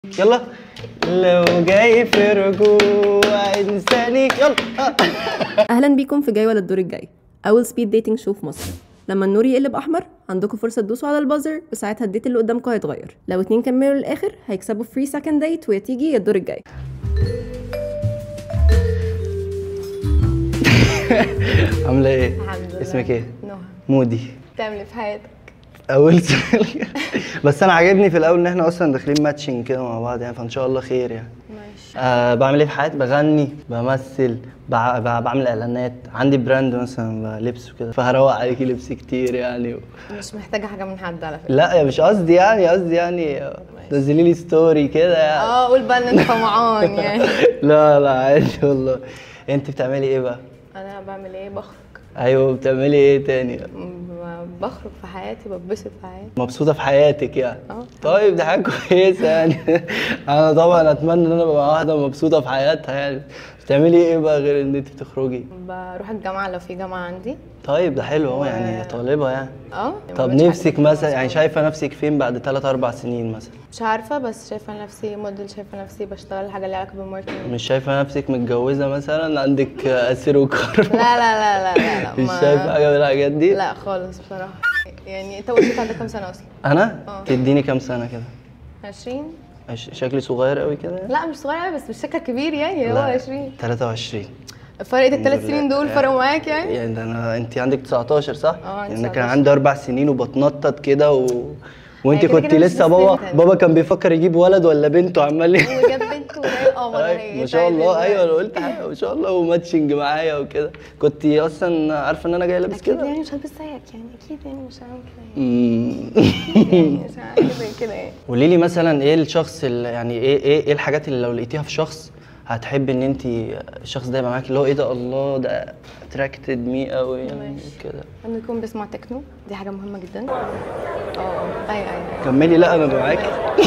يلا لو جاي في رجوع انساني يلا اهلا بيكم في جاي ولا الدور الجاي اول سبيد ديتنج شو في مصر لما النور يقلب احمر عندكم فرصه تدوسوا على البازر وساعتها الديت اللي قدامكم هيتغير لو اتنين كملوا للاخر هيكسبوا فري سكند ديت ويا تيجي يا الدور الجاي عامله ايه الحمد لله اسمك ايه نهى مودي بتعمل ايه في حياتك اول سؤال بس انا عاجبني في الاول ان احنا اصلا داخلين ماتشنج كده مع بعض يعني فان شاء الله خير يعني ماشي أه بعمل ايه في حياتي بغني بمثل بع... بع... بعمل اعلانات عندي براند مثلا لبس وكده فهروق عليكي لبس كتير يعني و... مش محتاجه حاجه من حد على فكره لا يا مش قصدي يعني قصدي يعني نزلي لي ستوري كده يعني اه قول بقى ان انت طمعان يعني لا لا عادي والله انت بتعملي ايه بقى انا بعمل ايه بخرج ايوه بتعملي ايه تاني ب- بخرج في حياتي بتبسط في حياتي مبسوطه في حياتك يعني اه. طيب دي حاجه كويسه يعني انا طبعا اتمنى ان انا ابقى واحده مبسوطه في حياتها يعني بتعملي ايه بقى غير ان انت بتخرجي بروح الجامعه لو في جامعه عندي طيب ده حلو اهو يعني و- طالبه يعني اه طب ما بعملش نفسك حاجة. مثلا يعني شايفه نفسك فين بعد 3 4 سنين مثلا مش عارفه بس شايفه نفسي موديل شايفه نفسي بشتغل حاجه ليها علاقه بالماركتنج مش شايفه نفسك متجوزه مثلا عندك اسر وكرم لا لا لا لا لا لا مش ما- شايفه حاجه من الحاجات دي لا خالص بصراحه يعني انت قلت عندك كام سنه اصلا انا اه. تديني كام سنه كده 20 ش- شكلي صغير قوي كده يعني؟ لا مش صغير قوي بس مش شكلك كبير يعني هو لا، 20 23 فرقت الثلاث الحمد سنين لله. دول فرقوا معاك يعني يعني ده انا انت عندك 19 صح؟ اه، عندي يعني انا كان 19. عندي اربع سنين وبتنطط كده و... وانت هي كده كنت كده مش لسه بابا بستنتج. بابا كان بيفكر يجيب ولد ولا بنت وعمال لي وجاب بنت وجاي قمر أي، ما شاء الله ايوه انا قلت حاجه ما شاء الله وماتشنج معايا وكده كنت اصلا عارفه ان انا جاي لابس اكيد كده يعني مش هلبس زيك يعني اكيد يعني مش هعمل كده يعني مم. يعني مش هعمل زي كده يعني قولي لي مثلا ايه الشخص اللي يعني ايه ايه ايه الحاجات اللي لو لقيتيها في شخص هتحبي ان انت الشخص ده يبقى معاكي اللي هو ايه ده الله ده اتراكتد مي قوي يعني ماشي. كده انه يكون بيسمع تكنو دي حاجه مهمه جدا اه ايوه ايوه كملي لا انا معاكي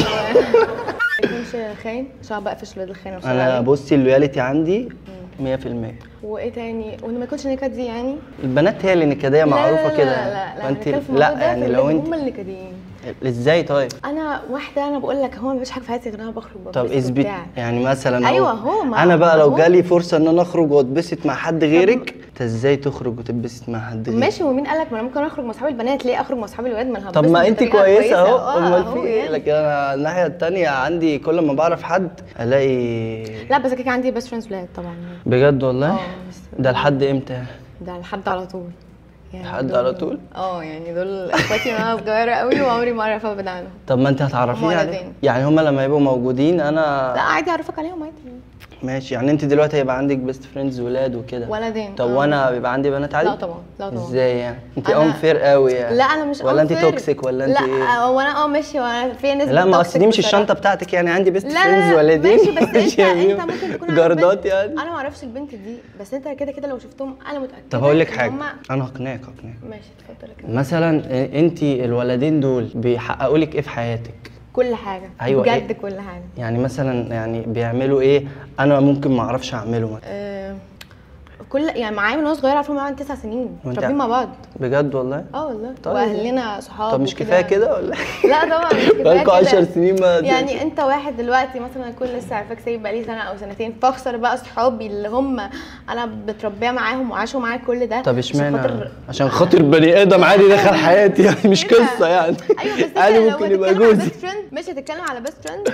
ما يكونش خاين عشان بقفش ولاد الخاين والشغل انا عليه. بصي اللويالتي عندي 100% وايه تاني وانه ما يكونش نكد يعني البنات هي اللي نكديه معروفه لا كده لا لا لا فانت هنتكلم في لا الموضوع ده يعني في لو الولاد انت هم النكديين ازاي طيب انا واحده انا بقول لك هو ما فيش حاجه في حياتي غير إن انا بخرج طب وببسط اثبت وبتاع. يعني مثلا أيوة، أهو. هو ما- انا بقى لو هو. جالي فرصه ان انا اخرج واتبسط مع حد غيرك انت ازاي تخرج وتتبسط مع حد غيرك ماشي ومين قال لك ما انا ممكن اخرج مع اصحاب البنات ليه اخرج مع اصحاب الولاد ما انا طب هبسط ما انت بطريقة كويسه اهو آه، امال أهو في ايه يعني. لكن انا الناحيه التانية عندي كل ما بعرف حد الاقي لا بس كده عندي بيست فريندز ولاد طبعا بجد والله اه بس ده لحد امتى ده لحد على طول يعني لحد دول- على طول؟ اه يعني دول اخواتي من وانا صغيره قوي وعمري ما اعرف ابعد عنهم طب ما انت هتعرفيني هما عليه ولدين. يعني هما لما يبقوا موجودين لا انا عادي اعرفك عليهم عادي ماشي يعني انت دلوقتي هيبقى عندك بيست فريندز ولاد وكده ولدين طب آه. وانا بيبقى عندي بنات عادي لا طبعا لا طبعا ازاي يعني انت أنا- انفير قوي يعني لا انا مش ولا انت unfair. توكسيك ولا انت لا ايه هو انا اه ماشي وانا في ناس لا ما اصل toxic دي مش بصراحة. الشنطه بتاعتك يعني عندي بيست لا لا فريندز لا ولدين ماشي بس انت ماشية انت بيهم. ممكن تكون عارف جاردات بنت- يعني انا ما اعرفش البنت دي بس انت كده كده لو شفتهم انا متاكده طب هقول لك إن حاجه هما- انا هقنعك هقنعك ماشي اتفضل كده مثلا انت الولدين دول بيحققوا لك ايه في حياتك كل حاجه أيوة، بجد إيه؟ كل حاجه يعني مثلا يعني بيعملوا ايه انا ممكن ما اعرفش اعمله مثلا آه، كل يعني معايا من وانا صغيره عارفه معايا من تسع سنين وأنت- متربيين مع بعض بجد والله اه والله طيب. واهلنا صحاب طب مش وكده. كفايه كده ولا لا طبعا مش كفايه بقالكوا كده. 10 سنين ما يعني انت واحد دلوقتي مثلا اكون لسه عارفاك سايب بقالي سنه او سنتين فاخسر بقى اصحابي اللي هم انا متربيه معاهم وعاشوا معايا كل ده طب عشان اشمعنى خاطر- عشان خاطر بني ادم عادي دخل حياتي يعني مش كده. قصه يعني ايوه بس عادي انت لو ممكن يبقى هتتكلم على جوزي بيست فريند مش هتتكلم على بيست فريند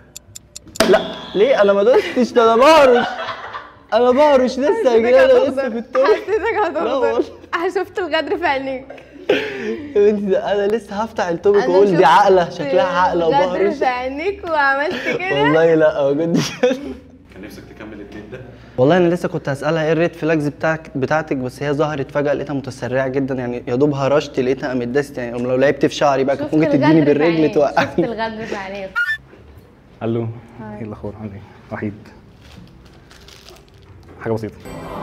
لا ليه انا ما دوستش ده انا بهرش انا بهرش لسه يا جدعان انا لسه في التوب حسيتك لا والله. هتغدر انا شفت الغدر في عينيك يا بنتي ده انا لسه هفتح التوبك أنا واقول دي شفت عقله شكلها عقله الغدر وبهرش في عينيك وعملت كده والله لا بجد كان نفسك تكمل الديت ده والله انا لسه كنت هسالها ايه الريد فلاجز بتاعك بتاعتك بس هي ظهرت فجاه لقيتها متسرعه جدا يعني يا دوب هرشت لقيتها قامت داست يعني لو لعبت في شعري بقى كانت شفت ممكن الغدر تديني في بالرجل عينيك. شفت توقعني الغدر في عينيك الو ايه الاخبار عامل ايه وحيد حاجه بسيطه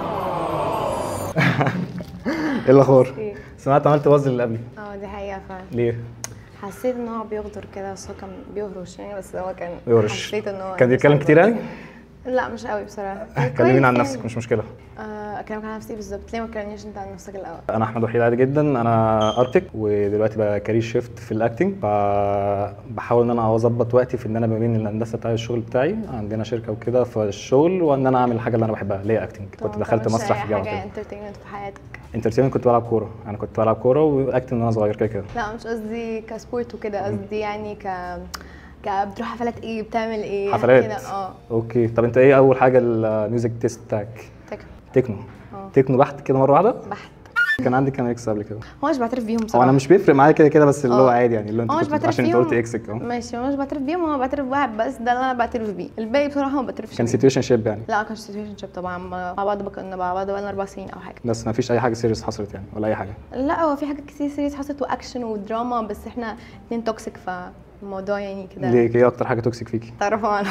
ايه الاخبار إيه؟ سمعت عملت وزن اللي قبلي اه دي حقيقه فعلا ليه حسيت ان هو بيغدر كده بس هو كان بيهرش يعني بس هو كان يورش حسيت ان هو كان بيتكلم كتير يعني لا مش قوي بصراحه كلميني عن كويس نفسك يعني. مش مشكله آه، اكلمك عن نفسي بالظبط ليه ما تكلمنيش انت عن نفسك الاول انا احمد وحيد عادي جدا انا ارتك ودلوقتي بقى كارير شيفت في الاكتنج فبحاول ان انا اظبط وقتي في ان انا ما بين الهندسه بتاعي الشغل بتاعي عندنا شركه وكده في الشغل وان انا اعمل الحاجه اللي انا بحبها اللي هي اكتنج كنت دخلت مسرح في الجامعه حاجه كده انترتينمنت في حياتك انترتينمنت كنت بلعب كوره انا كنت بلعب كوره واكتنج وانا صغير كده كده لا مش قصدي كسبورت وكده قصدي يعني ك ك بتروح حفلات ايه بتعمل ايه حفلات كده اه اوكي طب انت ايه اول حاجه الميوزك تيست بتاعك تك- تكنو اه. تكنو بحت كده مره واحده بحت كان عندي كام اكس قبل كده هو مش بعترف بيهم هو بصراحه انا مش بيفرق معايا كده كده بس اللي هو اه. عادي يعني اللي هو هو مش انت كنت بعترف عشان انت بيهم قلت اكسك اهو ماشي هو مش بعترف بيهم هو بعترف بواحد بس ده اللي انا بعترف بيه الباقي بصراحه ما بعترفش كان بيه. سيتويشن شيب يعني لا كان سيتويشن شيب طبعا مع بعض كنا مع بعض بقالنا اربع سنين او حاجه بس ما فيش اي حاجه سيريس حصلت يعني ولا اي حاجه لا هو في حاجات كتير سيريس حصلت واكشن ودراما بس احنا اتنين توكسيك فالموضوع يعني كده ليه ايه اكتر حاجه توكسيك فيكي تعرفوا عنه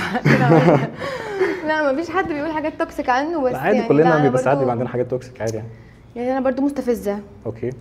لا مفيش حد بيقول حاجات توكسيك عنه بس لا عادي يعني كلنا لا، أنا بيبقى ساعات برضو- بيبقى عندنا حاجات توكسيك عادي يعني يعني انا برضو مستفزه اوكي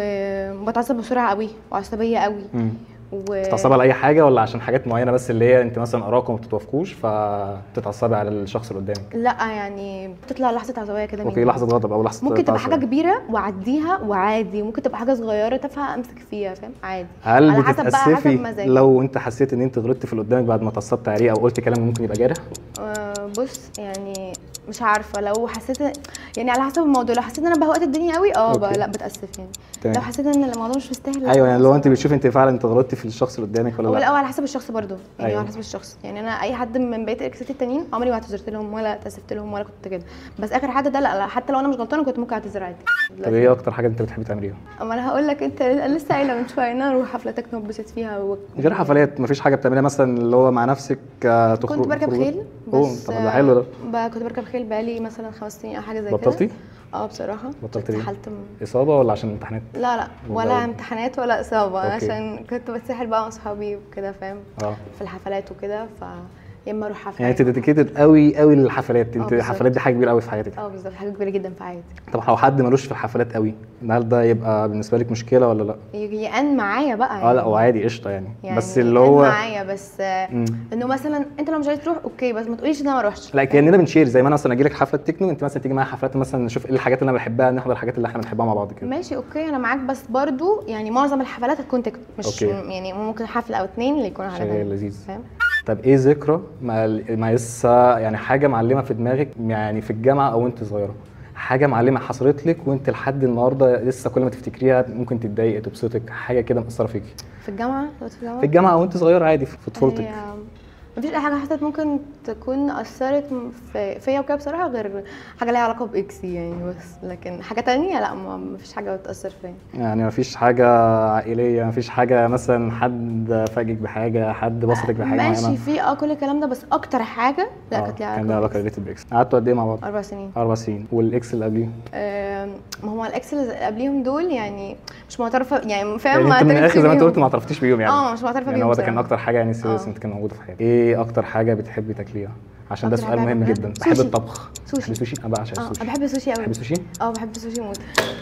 وبتعصب بسرعه قوي وعصبيه قوي امم و... بتتعصبي على اي حاجه ولا عشان حاجات معينه بس اللي هي انت مثلا اراكم ما بتتوافقوش فبتتعصبي على الشخص اللي قدامك لا يعني بتطلع لحظه عصبيه كده اوكي مني. لحظه غضب او لحظه ممكن تبقى تعصب. حاجه كبيره واعديها وعادي ممكن تبقى حاجه صغيره تافهه امسك فيها فاهم عادي هل على حسب بقى حسب بتتاسفي مزاجي لو انت حسيت ان انت غلطت في اللي قدامك بعد ما اتعصبت عليه او قلت كلام ممكن يبقى جارح آه، بص يعني مش عارفه لو حسيت يعني على حسب الموضوع لو حسيت ان انا بهوقت الدنيا قوي اه بقى أوكي. لا بتاسف يعني تمام. لو حسيت ان الموضوع مش مستاهل لا، ايوه يعني لو خلاص. انت بتشوف انت فعلا انت غلطت في الشخص اللي قدامك ولا هو لا الاول على حسب الشخص برضه يعني أيوة. على حسب الشخص يعني انا اي حد من بقيه الاكسات التانيين عمري ما اعتذرت لهم ولا اتاسفت لهم ولا كنت كده بس اخر حد ده لا, لا حتى لو انا مش غلطانه كنت ممكن اعتذر عادي طب ايه اكتر حاجه انت بتحبي تعمليها اما انا هقول لك انت أنا لسه قايله من شويه ان انا اروح حفلتك نبسط فيها و... غير حفلات مفيش حاجه بتعمليها مثلا اللي هو مع نفسك آه، تخرج كنت بركب خروج؟ خيل اوه بس طب ده حلو ده ب- كنت بركب خيل بقالي مثلا خمس سنين او حاجه زي كده بطلتي اه بصراحه بطلت ليه؟ اتسحلت من- اصابه ولا عشان امتحانات لا لا والله. ولا امتحانات ولا اصابه أوكي. عشان كنت بتسحل بقى مع اصحابي وكده فاهم اه في الحفلات وكده ف يا اما اروح حفله يعني انت ديديكيتد قوي قوي للحفلات انت بالظبط. الحفلات دي حاجه كبيره قوي في حياتك اه بالظبط حاجه كبيره جدا في حياتي طب لو حد ملوش في الحفلات قوي هل ده يبقى بالنسبه لك مشكله ولا لا يان معايا بقى اه لا هو عادي قشطه يعني, يعني بس اللي يان هو معايا بس آه، مم. انه مثلا انت لو مش عايز تروح اوكي بس ما تقوليش ان انا ما اروحش لا كاننا بنشير زي ما انا مثلا اجي لك حفله تكنو انت مثلا تيجي معايا حفلات مثلا نشوف ايه الحاجات اللي انا بحبها نحضر الحاجات اللي احنا بنحبها مع بعض كده ماشي اوكي انا معاك بس برضو يعني معظم الحفلات هتكون تكنو مش أوكي. يعني ممكن حفله او اتنين اللي يكونوا على شيء بالي لذيذ فاهم طب ايه ذكرى ما ما لسه يعني حاجه معلمه في دماغك يعني في الجامعه او انت صغيره حاجه معلمه حصلت لك وانت لحد النهارده لسه كل ما تفتكريها ممكن تتضايقي تبسطك حاجه كده مأثره فيكي في الجامعه لو في الجامعه في الجامعه او انت صغيره عادي في طفولتك هي مفيش اي حاجه حصلت ممكن تكون اثرت في فيا وكده بصراحه غير حاجه ليها علاقه باكسي يعني بس لكن حاجه تانية لا ما مفيش حاجه بتاثر فيا يعني مفيش حاجه عائليه مفيش حاجه مثلا حد فاجئك بحاجه حد بسطك بحاجه ماشي معينه في اه كل الكلام ده بس اكتر حاجه لا آه، كانت ليها كان لها علاقه علاقه ريليتد باكس قعدتوا قد ايه مع بعض؟ اربع سنين اربع سنين والاكس اللي قبليه آم، ما هو الاكس اللي قبليهم دول يعني مش معترفه يعني فاهم يعني ما انت من اعترفش الاخر زي ما انت بيهم. قلت ما اعترفتيش بيهم يعني اه مش معترفه يعني بيهم هو ده كان بصراحة. اكتر حاجه يعني سيريس آه. انت كان موجوده في حياتك ايه اكتر حاجه بتحبي تاكليها عشان ده أكتر سؤال حاجة مهم بحبها؟ جدا بحب سوشي. الطبخ سوشي. بحب السوشي انا بعشق اه السوشي أنا بحب السوشي قوي بحب السوشي اه بحب السوشي موت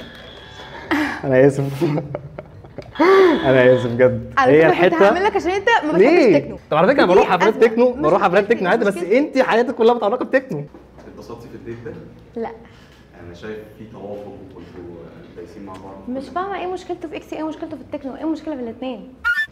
انا اسف انا اسف بجد على هي فكره كنت هعمل الحته لك عشان انت ما بتحبش ليه؟ تكنو طب على فكره انا دي بروح حفلات أزمة. تكنو مش بروح حفلات مشكلتي، تكنو عادي مش بس مشكلتي. انت حياتك كلها متعلقه بتكنو اتبسطتي في الديت ده؟ لا انا شايف في توافق وكنتوا دايسين مع بعض مش فاهمه ايه مشكلته في اكسي ايه مشكلته في التكنو ايه المشكله في الاثنين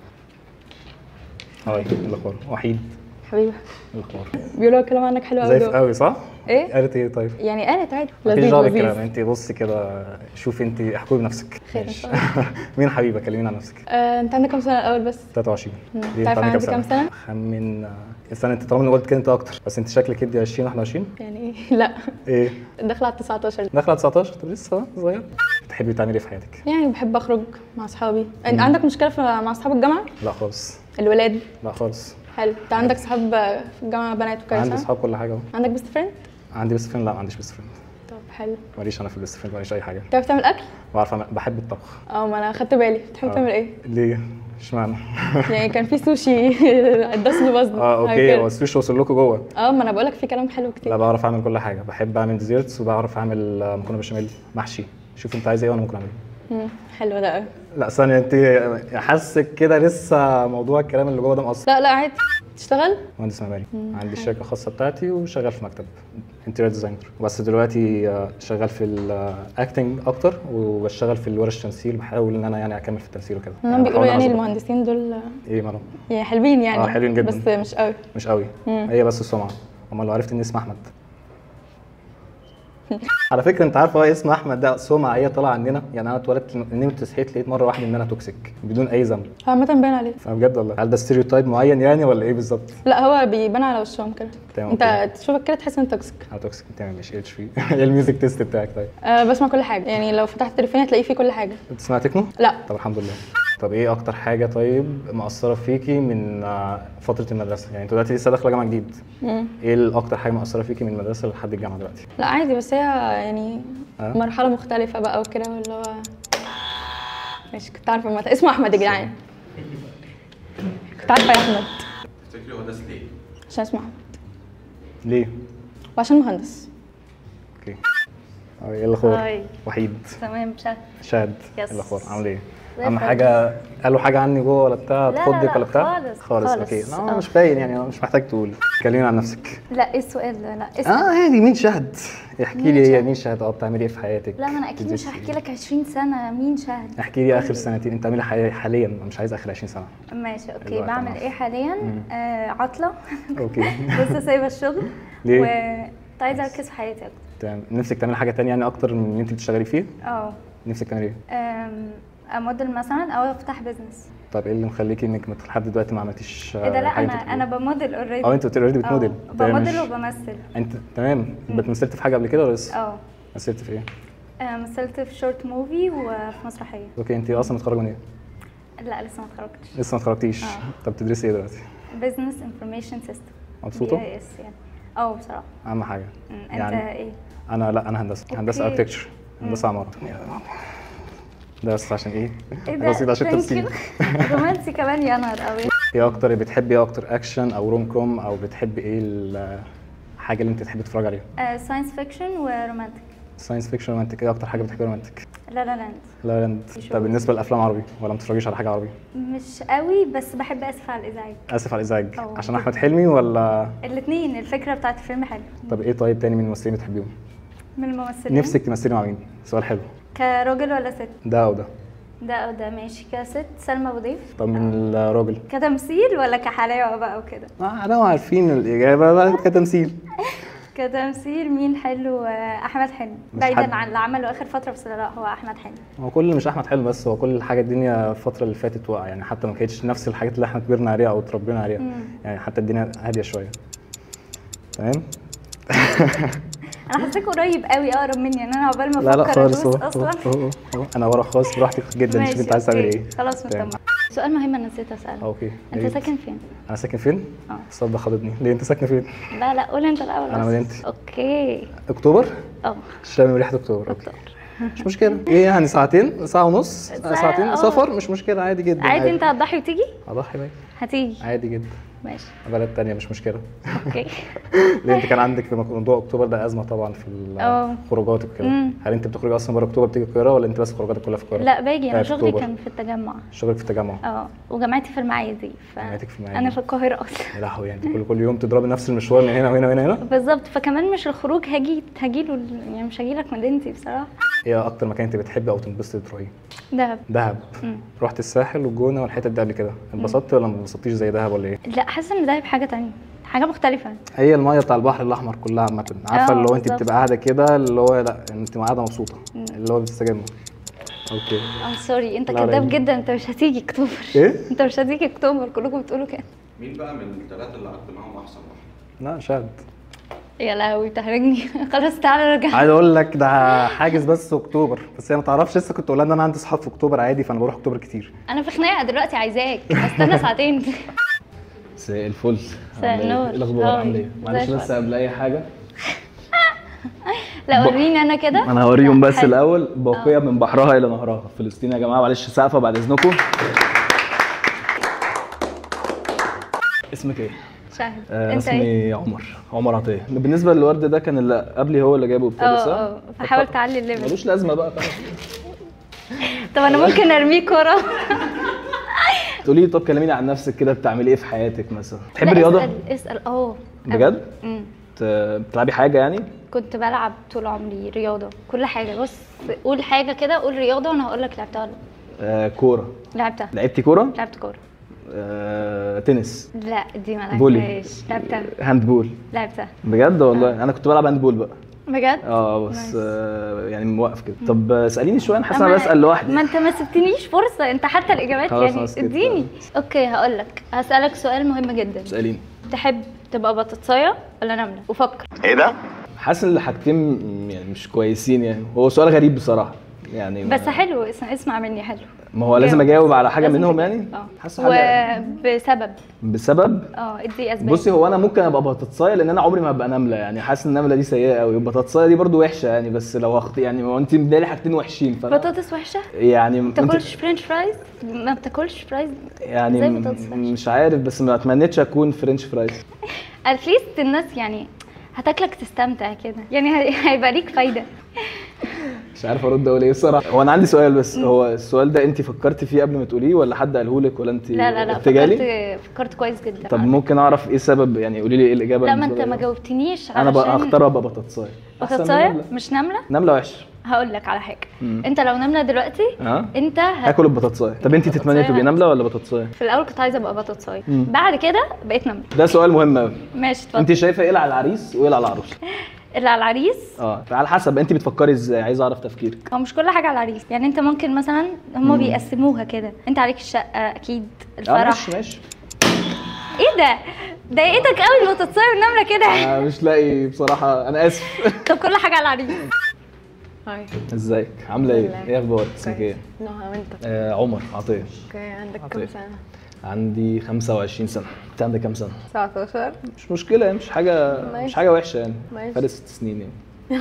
هاي ايه الاخبار وحيد حبيبي إيه الاخبار بيقولوا كلام عنك حلو زي قوي قوي صح؟ ايه قالت ايه طيب؟ يعني قالت عادي مفيش لذيذ دعوه لذيذ بالكلام انت بصي كده شوفي انت احكي بنفسك خير إن ماشي. شاء الله. مين حبيبه كلميني عن نفسك آه، انت عندك كام سنه الاول بس 23 مم. دي تعرف انت انا عندك عندي كام سنه خمن استنى انت طالما قلت كده انت اكتر بس انت شكلك ادي 20 21 يعني لا ايه داخله على 19 داخله على 19 طب لسه صغير بتحبي تعملي ايه في حياتك؟ يعني بحب اخرج مع اصحابي انت عندك مشكله في مع اصحاب الجامعه لا خالص الولاد لا خالص حلو انت عندك صحاب في الجامعه بنات وكده عندي صح؟ اصحاب كل حاجه اهو عندك بيست فريند عندي بيست فريند لا ما عنديش بيست فريند طب حلو ماليش انا في البيست فريند ماليش اي حاجه بتعرف تعمل اكل بعرف أعمل- بحب الطبخ اه ما انا خدت بالي بتحب آه. تعمل ايه ليه؟ اشمعنى؟ يعني كان في سوشي الدس اللي باظ اه اوكي هو السوشي وصل لكم جوه اه ما انا بقول لك في كلام حلو لا كتير بعرف اعمل كل حاجه بحب اعمل ديزرتس وبعرف اعمل آه، مكرونه بشاميل محشي شوف انت عايز ايه وانا ممكن اعمله مم، حلو ده قوي لا ثانيه انت حاسك كده لسه موضوع الكلام اللي جوه ده مقصر لا لا عادي تشتغل مهندس معماري عندي الشركه الخاصه بتاعتي وشغال في مكتب انتيريور ديزاينر بس دلوقتي آه، شغال في الاكتنج اكتر وبشتغل في الورش تمثيل بحاول ان انا يعني اكمل في التمثيل وكده هم بيقولوا بحاول يعني أظبط. المهندسين دول ايه مالهم يعني حلوين يعني آه، حلوين جداً. بس مش قوي مش قوي هي بس السمعه امال لو عرفت ان اسم احمد على فكره انت عارف هو اسم احمد ده سمعه هي طالعه عننا يعني انا اتولدت نمت صحيت لقيت مره واحده ان انا توكسيك بدون اي ذنب هو عامة باين عليه فبجد والله هل ده ستيريو معين يعني ولا ايه بالظبط؟ لا هو بيبان على وشهم كده تمام، انت أوكي. تشوفك كده تحس ان انت توكسيك انا توكسيك تمام ماشي اتش في ايه الميوزك تيست بتاعك طيب؟ أه بسمع كل حاجه يعني لو فتحت تليفوني هتلاقيه فيه كل حاجه بتسمع تكنو؟ لا طب الحمد لله طب ايه اكتر حاجه طيب مأثره فيكي من آه، فتره المدرسه يعني انت دلوقتي لسه داخله جامعه جديد مم. ايه الاكتر حاجه مأثره فيكي من المدرسه لحد الجامعه دلوقتي لا عادي بس هي يعني أه؟ مرحله مختلفه بقى وكده واللي هو ماشي كنت عارفه مت... اسمه احمد يا جدعان كنت عارفه يا احمد تفتكري هو ده ليه؟ عشان اسمه احمد ليه وعشان مهندس اوكي آه، ايه الاخبار هاي. وحيد تمام شهد شاد يس. ايه الاخبار عامل ايه زي اهم الفل. حاجه قالوا حاجه عني جوه ولا بتاع لا، لا، تخضك لا، ولا بتاع خالص، خالص خالص. اوكي لا آه. مش باين يعني أنا مش محتاج تقول كلميني عن نفسك لا ايه السؤال ده لا اسم اه عادي مين شهد احكي مين لي هي شهد؟ مين شهد اه بتعملي ايه في حياتك لا ما انا اكيد مش بتدرسي هحكي إيه؟ لك 20 سنه مين شهد احكي لي اخر سنتين انت عامله حي- حاليا أنا مش عايز اخر 20 سنه ماشي اوكي الوقت بعمل أنا ايه حاليا آه عطله اوكي لسه سايبه الشغل ليه؟ و كنت عايزه اركز في حياتي اكتر تمام نفسك تعملي حاجه تانية يعني اكتر من اللي انت بتشتغلي فيه اه نفسك تعملي ايه أم، اموديل مثلا او افتح بزنس طب ايه اللي مخليكي انك مت- لحد دلوقتي ما عملتيش ايه ده لا حاجة انا أنت انا بتقوليها؟ بموديل اوريدي اه انت اوريدي بتموديل تمام، بموديل مش- وبمثل انت تمام مثلت في حاجه قبل كده ولا لسه؟ اه مثلت في ايه؟ آه، مثلت في شورت موفي وفي مسرحيه اوكي انت اصلا متخرجه من ايه؟ لا لسه ما اتخرجتش لسه ما اتخرجتيش آه. طب بتدرسي ايه دلوقتي؟ بزنس انفورميشن سيستم مبسوطه؟ بي اي اس يعني اه بسرعه اهم حاجه مم، انت يعني ايه انا لا انا هندسه هندسه أوكي. اركتكتشر هندسه عماره ده بس عشان ايه؟ ايه ده بسيط عشان Thank تمثيل you. رومانسي كمان يا نهار قوي ايه اكتر بتحبي ايه اكتر اكشن او روم كوم او بتحبي ايه الحاجه اللي انت تحبي تتفرجي عليها؟ ساينس فيكشن ورومانتك ساينس فيكشن رومانتك ايه اكتر حاجه بتحبي رومانتك؟ لا لا لاند لا لاند طب بالنسبه للافلام عربي ولا ما بتتفرجيش على حاجه عربي؟ مش قوي بس بحب اسف على الازعاج اسف على الازعاج أه. عشان احمد حلمي ولا الاثنين الفكره بتاعت الفيلم حلو طب ايه طيب تاني من الممثلين بتحبيهم؟ من الممثلين نفسك تمثلي مع مين؟ سؤال حلو كراجل ولا ست ده او ده ده او ده ماشي كست سلمى ابو ضيف طب من الراجل كتمثيل ولا كحلاوه بقى وكده آه، انا عارفين الاجابه بقى كتمثيل كتمثيل مين حلو آه، احمد حلمي مش بعيدا حد. عن اللي عمله اخر فتره بس لا هو احمد حلمي هو كل مش احمد حلمي بس هو كل حاجه الدنيا الفتره اللي فاتت واقع يعني حتى ما كانتش نفس الحاجات اللي احنا كبرنا عليها او اتربينا عليها يعني حتى الدنيا هاديه شويه تمام انا حاساك قريب قوي اقرب مني يعني انا عقبال ما لا لا افكر خالص ادوس اهو اصلا اهو اهو اهو انا ورا خالص براحتك جدا شوف ماشي، انت عايز تعمل أوكي. ايه خلاص تمام. مطمن سؤال مهم انا نسيت اساله اوكي يا انت ريت. ساكن فين؟ انا ساكن فين؟ اه الصوت ده خضتني ليه انت ساكنه فين؟ لا لا قول انت الاول أنا بس. مدينتي. اوكي اكتوبر؟ اه شامم ريحه اكتوبر اوكي مش مشكله ايه يعني ساعتين ساعه ونص ساعة، ساعتين اه. سفر مش مشكله عادي جدا عادي انت هتضحي وتيجي؟ اضحي بقى هتيجي عادي جدا ماشي بلد تانية مش مشكله اوكي لان انت كان عندك في موضوع اكتوبر ده ازمه طبعا في اه. الخروجات وكده مم. هل انت بتخرجي اصلا بره اكتوبر بتيجي القاهره ولا انت بس خروجاتك كلها في القاهره؟ لا باجي انا آه، في شغلي أكتوبر. كان في التجمع شغلك في التجمع اه وجامعتي في المعادي ف جامعتك في المعادي. انا في القاهره اصلا يا لهوي يعني كل كل يوم تضربي نفس المشوار من هنا وهنا وهنا هنا بالظبط فكمان مش الخروج هاجي هاجيله يعني مش هاجيلك مدينتي بصراحه ايه اكتر مكان انت بتحبي او تنبسطي تروحيه؟ دهب دهب رحت الساحل والجونه والحتت دي قبل كده اتبسطتي ولا ما اتبسطتيش زي دهب ولا ايه؟ لا حاسه ان دهب حاجه تانية حاجه مختلفه هي الميه بتاع البحر الاحمر كلها عامه عارفه اه، اللي هو انت بالظبط. بتبقى قاعده كده اللي هو لا انت قاعده مبسوطه اللي هو بتستجم اوكي اه سوري انت لا، لا، كداب يعني. جدا انت مش هتيجي اكتوبر ايه؟ انت مش هتيجي اكتوبر كلكم بتقولوا كده مين بقى من الثلاثه اللي قعدت معاهم احسن واحد؟ لا شاد يا لهوي تحرجني خلاص تعالى نرجع عايز اقول لك ده حاجز بس اكتوبر بس هي ما تعرفش لسه كنت اقول ان انا عندي صحاب في اكتوبر عادي فانا بروح اكتوبر كتير انا في خناقه دلوقتي عايزاك استنى ساعتين مساء الفل مساء عاملة إيه؟ النور. ايه الاخبار هاي. عامله ايه معلش زي بس الفل. قبل اي حاجه لا وريني انا كده انا هوريهم بس حلو. الاول باقيه من بحرها الى نهرها فلسطين يا جماعه معلش سقفه بعد اذنكم اسمك ايه؟ شاهد آه انت ايه اسمي عمر عمر عطيه بالنسبه للورد ده كان اللي قبلي هو اللي جايبه بتاعي صح؟ اه اه فحاول تعلي الليفل ملوش لازمه بقى طب انا ممكن ارميك ورا تقولي لي طب كلميني عن نفسك كده بتعملي ايه في حياتك مثلا بتحبي لا، الرياضه اسال اسال اه بجد امم بت- بتلعبي حاجه يعني كنت بلعب طول عمري رياضه كل حاجه بص قول حاجه كده قول رياضه وانا هقول لك لعبتها ولا لا. آه كوره لعبتها لعبتي كوره لعبت كوره آه تنس لا دي ما فولي. لعبتهاش لعبتها هاندبول لعبتها بجد والله انا كنت بلعب هاندبول بقى بجد اه بس نايس. آه يعني موقف كده طب آه، اساليني شويه انا حاسس انا أما- بسال لوحدي ما انت ما سبتنيش فرصه انت حتى الاجابات خلاص، يعني خلاص كده. اديني اوكي هقول لك هسالك سؤال مهم جدا اساليني تحب تبقى بطاطسايه ولا نمله وفكر حاسس ان الحاجتين يعني مش كويسين يعني هو سؤال غريب بصراحه يعني ما- بس حلو اسمع, اسمع مني حلو ما هو لازم جاوب. اجاوب على حاجه لازم منهم تجاوب. يعني اه حاسس حاجه وبسبب بسبب اه ادي اسباب بصي هو انا ممكن ابقى بطاطسايه لان انا عمري ما هبقى نمله يعني حاسس ان النمله دي سيئه قوي البطاطسايه دي برضو وحشه يعني بس لو هخت يعني ما هو انت مدالي حاجتين وحشين فانا بطاطس وحشه يعني ما انت- بتاكلش فرنش فرايز ما بتاكلش فرايز يعني زي م- بطاطس وحشة. مش عارف بس ما اتمنيتش اكون فرنش فرايز اتليست الناس يعني هتاكلك تستمتع كده يعني هي- هيبقى ليك فايده مش عارف ارد اقول ايه الصراحه هو انا عندي سؤال بس هو السؤال ده انت فكرتي فيه قبل ما تقوليه ولا حد قاله لك ولا انت لا لا لا ارتجالي فكرت فكرت كويس جدا طب ممكن اعرف ايه السبب يعني قولي لي ايه الاجابه لا ما بالنسبة انت ما لي؟ جاوبتنيش انا بقى علشان هختار ابقى بطاطسايه أحسن من بطاطسايه نملة. مش نمله نمله وحشه هقول لك على حاجه مم. انت لو نمله دلوقتي ها انت هت... هاكل البطاطسايه طب انت تتمني تبقي نمله ولا بطاطسايه في الاول كنت عايزه ابقى بطاطسايه مم. بعد كده بقيت نمله ده سؤال مهم قوي ماشي اتفضل انت شايفه ايه اللي على العريس وايه اللي على العروسه اللي على العريس اه على حسب انت بتفكري ازاي عايز اعرف تفكيرك هو مش كل حاجه على العريس يعني انت ممكن مثلا هم بيقسموها كده انت عليك الشقه اكيد اه الفرح ماشي ماشي ايه ده ضايقتك قوي البطاطسايه والنمله كده آه مش لاقي بصراحه انا اسف طب كل حاجه على العريس هاي ازيك عامله ايه الحمد لله. ايه اخبارك اسمك ايه نهى وانت آه عمر عطيه اوكي عندك كام عطية. سنة؟ عندي 25 سنه انت عندك كام سنه 19 مش مشكله يعني مش حاجه مش ماشي. حاجه وحشه يعني ماشي. فرق ست سنين يعني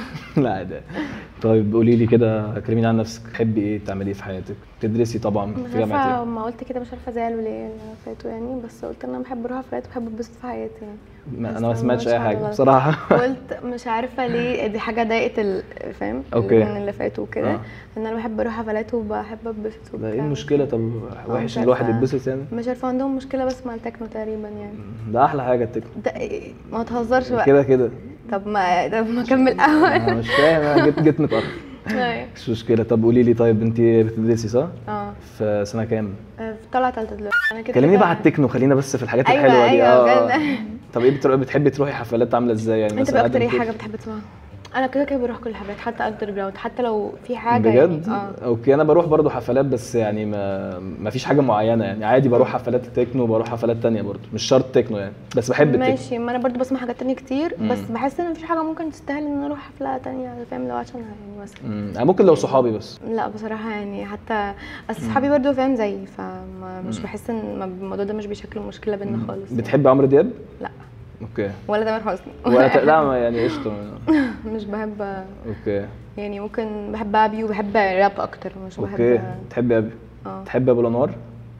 لا عادي طيب قولي لي كده كلميني عن نفسك تحبي ايه تعملي ايه في حياتك تدرسي طبعا مش في جامعه عارفة ايه ما قلت كده مش عارفة زي الولية اللي فاتوا يعني بس قلت ان انا بحب اروح حفلات وبحب اتبسط في حياتي يعني ما- بس انا ما أنا سمعتش مش اي حاجه على- بصراحه قلت مش عارفة ليه دي حاجة ضايقت ال- فاهم أوكي. اليومين اللي فاتوا وكده آه. ان انا بحب اروح حفلات وبحب اتبسط ده وبتاع. ايه المشكله طب وحش مش ان الواحد عارفة. يتبسط يعني مش عارفة عندهم مشكلة بس مع التكنو تقريبا يعني ده احلى حاجه التكنو ده إيه؟ ما تهزرش بقى كده كده طب ما طب ما اكمل انا اول مش فاهم انا جيت جيت متاخر أيوة. مش مشكله طب قولي لي طيب انت بتدرسي صح اه في سنه كام في طلعت تالتة دلوقتي انا كده كلميني كده- بقى على التكنو خلينا بس في الحاجات أيوة، الحلوه دي أيوة، اه بجد. طب ايه بتروحي بتحبي تروحي حفلات عامله ازاي يعني انت مثلا بقى اكتر قدم ايه كده؟ حاجه بتحب تسمعها انا كده كده بروح كل الحفلات حتى اندر جراوند حتى لو في حاجه بجد يعني اه اوكي انا بروح برضو حفلات بس يعني ما ما فيش حاجه معينه يعني عادي بروح حفلات التكنو وبروح حفلات تانية برضو مش شرط تكنو يعني بس بحب التكنو ماشي ما انا برضو بسمع حاجات تانية كتير مم. بس بحس ان مفيش حاجه ممكن تستاهل ان انا اروح حفله تانية فاهم لو عشانها يعني مثلا مم. أنا ممكن لو صحابي بس لا بصراحه يعني حتى اصل صحابي برضو فاهم زيي فمش بحس ان ما- الموضوع ده مش بيشكل مشكله بينا خالص يعني. بتحب عمرو دياب لا اوكي ولا تامر حسني ولا ت... لا ما يعني قشطه مش بحب اوكي يعني ممكن بحب ابي وبحب راب اكتر مش بحب اوكي تحبي ابي اه تحبي ابو الانوار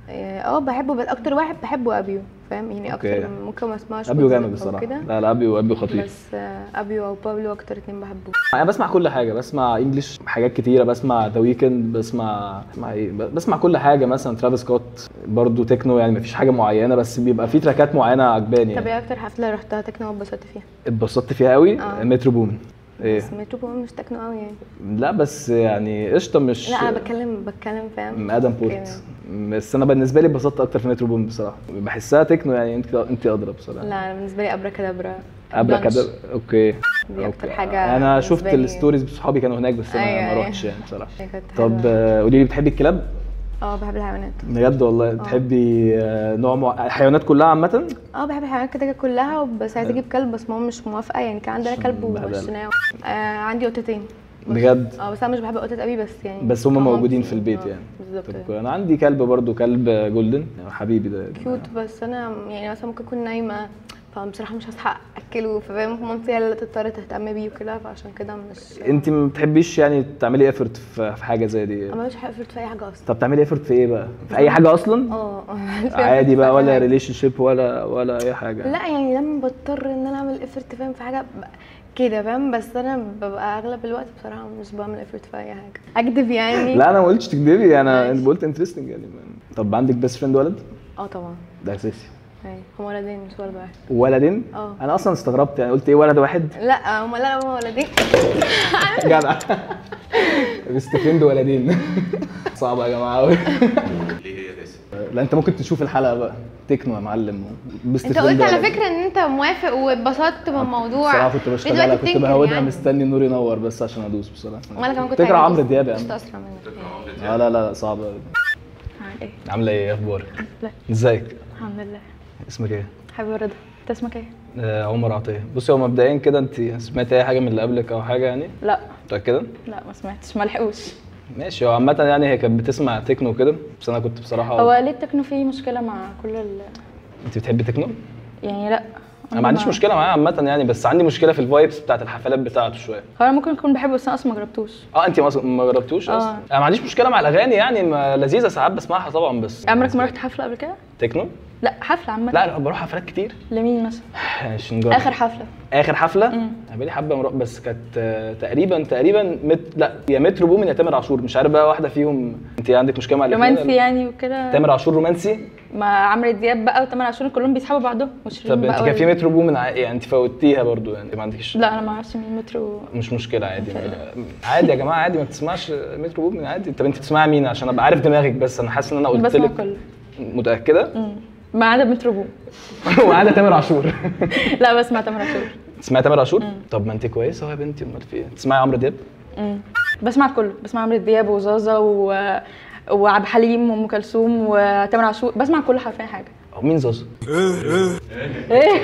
اه بحبه بس اكتر واحد بحبه ابيو فاهم يعني أوكي. اكتر ممكن ما اسمعش ابيو جامد أو بصراحه كده لا لا ابيو ابيو خطير بس آه، ابيو او بابلو اكتر اتنين بحبه انا بسمع كل حاجه بسمع انجلش حاجات كتيره بسمع ذا ويكند بسمع بسمع ايه ب- بسمع كل حاجه مثلا ترافيس سكوت برضو تكنو يعني مفيش حاجه معينه بس بيبقى في تراكات معينه عجباني طب يعني ايه اكتر حفله رحتها تكنو واتبسطت فيها اتبسطت فيها قوي آه. مترو بومن ايه بس مترو بوم مش تكنو قوي يعني لا بس يعني قشطه مش لا انا بتكلم بتكلم فاهم ادم أوكي. بورت بس انا بالنسبه لي اتبسطت اكتر في مترو بوم بصراحه بحسها تكنو يعني انت انت ادرى بصراحه لا انا بالنسبه لي ابرا كدابرا قبل بلانش. كده اوكي دي اكتر أوكي. حاجه انا بالنسبة شفت لي- الستوريز بصحابي كانوا هناك بس انا أيوة، ما أيوة. روحتش يعني بصراحه هي كانت طب حلوة. آه، قولي لي بتحبي الكلاب اه بحب الحيوانات بجد والله بتحبي آه، نوع مع... حيوانات كلها عامه اه بحب الحيوانات كده كده كلها بس عايزه اجيب كلب بس ماما مش موافقه يعني كان عندنا كلب بهدلة. ومشيناه آه عندي قطتين بس. بجد اه بس انا مش بحب القطط قوي بس يعني بس هم ماما موجودين بت- في البيت آه، يعني بالظبط طب انا عندي كلب برضو كلب جولدن حبيبي ده كيوت بس انا يعني مثلا ممكن اكون نايمه فبصراحه مش هصحى اكله فاهم مامتي هي اللي تضطر تهتم بيه وكده فعشان كده مش انت ما بتحبيش يعني تعملي ايفورت في في حاجه زي دي ما مش حفرت في اي حاجه اصلا طب تعملي ايفورت في ايه بقى في اي حاجه اصلا اه عادي بقى ولا ريليشن ريليشن شيب ولا ولا اي حاجه لا يعني لما بضطر ان انا اعمل افرت فاهم في حاجه ب- كده فاهم بس انا ببقى اغلب الوقت بصراحه مش بعمل افرت في اي حاجه اكدب يعني لا انا ما قلتش تكدبي انا ماشي. قلت انترستنج يعني طب عندك بيست فريند ولد اه طبعا ده اساسي ايوه هما ولدين مش ولد واحد ولدين اه. انا اصلا استغربت يعني قلت ايه ولد واحد لا هما لا هما ولدين جدع بيست فريند ولدين صعبه يا جماعه قوي ليه هي داسم؟ لا انت ممكن تشوف الحلقه بقى تكنو يا معلم بيست انت فريند قلت على ولدين. فكره ان انت موافق واتبسطت بالموضوع بصراحه كنت ليه بشتغل دلوقتي كنت بتنكر بهودها يعني؟ مستني النور ينور بس عشان ادوس بصراحه وانا كمان كنت تقرا عايزة عمرو أدوس. دياب يا مش عم اسرع منك اه لا لا لا صعبه أوي. عامل ايه عامله ايه اخبارك لا. ازيك الحمد لله اسمك ايه حبيبي رضا انت اسمك ايه آه عمر عطيه بصي هو مبدئيا كده انت سمعتي اي حاجه من اللي قبلك او حاجه يعني لا متاكده لا ما سمعتش ما لحقوش ماشي هو عامه يعني هي كانت بتسمع تكنو كده بس انا كنت بصراحه هو ليه التكنو فيه مشكله مع كل ال... انت بتحبي تكنو يعني لا انا ما عنديش مشكله معاه عامه يعني بس عندي مشكله في الفايبس بتاعت الحفلات بتاعته شويه هو انا ممكن اكون بحبه بس انا اصلا ما جربتوش اه انت ما ما جربتوش آه. اصلا انا ما عنديش مشكله مع الاغاني يعني ما لذيذه ساعات بسمعها طبعا بس عمرك ما رحت حفله قبل كده تكنو لا حفله عامه لا لا بروح حفلات كتير لمين مثلا ماشي نجرب اخر حفله اخر حفله مم. انا بقالي حبه مروح بس كانت آه، تقريبا تقريبا مت... لا يا مترو بومن يا تامر عاشور مش عارف بقى واحده فيهم انت عندك مشكله مع الاتنين رومانسي ولا- يعني وكده تامر عاشور رومانسي مع عمرو دياب بقى وتامر عاشور كلهم بيسحبوا بعضهم وشيرين طب انت بقى كان في وال- مترو بومن ع- يعني انت فوتيها برضو يعني ما عندكش لا انا ما اعرفش مين مترو مش مشكله عادي ما... عادي يا جماعه عادي ما بتسمعش مترو بومن عادي طب انت بتسمعي مين عشان ابقى عارف دماغك بس انا حاسس ان انا قلت بسمع لك كله متاكده مم. ما عدا مترو بوم وما عدا تامر عاشور لا بسمع تامر عاشور تسمعي تامر عاشور طب ما انت كويسه اهو يا بنتي امال في ايه تسمعي عمرو دياب مم. بسمع كله بسمع عمرو دياب وزازا و... وعبد الحليم وام كلثوم وتامر عاشور بسمع كل حرفيا حاجه هو مين زازا ايه